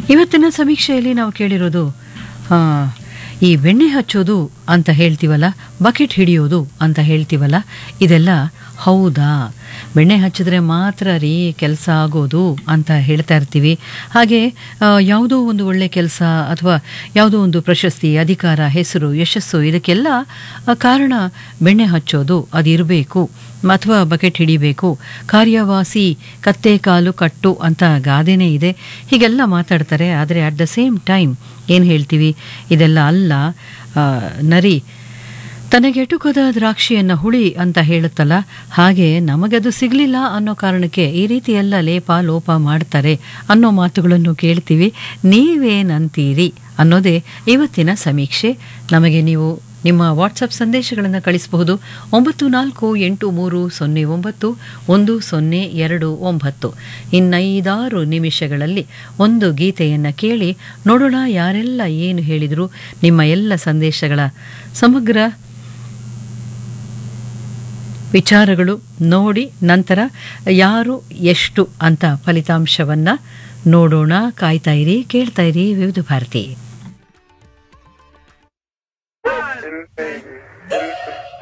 ಇವತ್ತಿನ ಸಮೀಕ್ಷೆಯಲ್ಲಿ ನಾವು ಕೇಳಿರೋದು ಆ, ಈ ಬೆಣ್ಣೆ ಹಚ್ಚೋದು ಅಂತ ಹೇಳ್ತೀವಲ್ಲ ಬಕೆಟ್ ಹಿಡಿಯೋದು ಅಂತ ಹೇಳ್ತೀವಲ್ಲ ಇದೆಲ್ಲ ಹೌದಾ ಬೆಣ್ಣೆ ಹಚ್ಚಿದ್ರೆ ಮಾತ್ರ ರೀ ಕೆಲಸ ಆಗೋದು ಅಂತ ಹೇಳ್ತಾ ಇರ್ತೀವಿ ಹಾಗೆ ಆ, ಯಾವುದೋ ಒಂದು ಒಳ್ಳೆ ಕೆಲಸ ಅಥವಾ ಯಾವುದೋ ಒಂದು ಪ್ರಶಸ್ತಿ ಅಧಿಕಾರ ಹೆಸರು ಯಶಸ್ಸು ಇದಕ್ಕೆಲ್ಲ ಆ, ಕಾರಣ ಬೆಣ್ಣೆ ಹಚ್ಚೋದು ಅದಿರಬೇಕು ಅಥವಾ ಬಕೆಟ್ ಹಿಡಿಬೇಕು ಕಾರ್ಯವಾಸಿ ಕತ್ತೆ ಕಾಲು ಕಟ್ಟು ಅಂತ ಗಾದೆನೇ ಇದೆ ಹೀಗೆಲ್ಲ ಮಾತಾಡ್ತಾರೆ ಆದರೆ ಅಟ್ ದ ಸೇಮ್ ಟೈಮ್ ಏನು ಹೇಳ್ತೀವಿ ಇದೆಲ್ಲ ಅಲ್ಲ ಆ, ನರಿ ತನಗೆಟುಕದ ದ್ರಾಕ್ಷಿಯನ್ನು ಹುಳಿ ಅಂತ ಹೇಳುತ್ತಲ್ಲ ಹಾಗೆ ನಮಗದು ಸಿಗಲಿಲ್ಲ ಅನ್ನೋ ಕಾರಣಕ್ಕೆ ಈ ರೀತಿ ಎಲ್ಲ ಲೇಪ ಲೋಪ ಮಾಡ್ತಾರೆ ಅನ್ನೋ ಮಾತುಗಳನ್ನು ಕೇಳ್ತೀವಿ ನೀವೇನಂತೀರಿ ಅನ್ನೋದೇ ಇವತ್ತಿನ ಸಮೀಕ್ಷೆ ನಮಗೆ ನೀವು ನಿಮ್ಮ ವಾಟ್ಸಪ್ ಸಂದೇಶಗಳನ್ನು ಕಳಿಸಬಹುದು ಒಂಬತ್ತು ನಾಲ್ಕು ಎಂಟು ಮೂರು ಸೊನ್ನೆ ಒಂಬತ್ತು ಒಂದು ಸೊನ್ನೆ ಎರಡು ಒಂಬತ್ತು ಇನ್ನೈದಾರು ನಿಮಿಷಗಳಲ್ಲಿ ಒಂದು ಗೀತೆಯನ್ನು ಕೇಳಿ ನೋಡೋಣ ಯಾರೆಲ್ಲ ಏನು ಹೇಳಿದರು ನಿಮ್ಮ ಎಲ್ಲ ಸಂದೇಶಗಳ ಸಮಗ್ರ ವಿಚಾರಗಳು ನೋಡಿ ನಂತರ ಯಾರು ಎಷ್ಟು ಅಂತ ಫಲಿತಾಂಶವನ್ನು ನೋಡೋಣ ಕಾಯ್ತಾ ಇರಿ ಕೇಳ್ತಾ ಇರಿ ವಿವಿಧ ಭಾರತಿ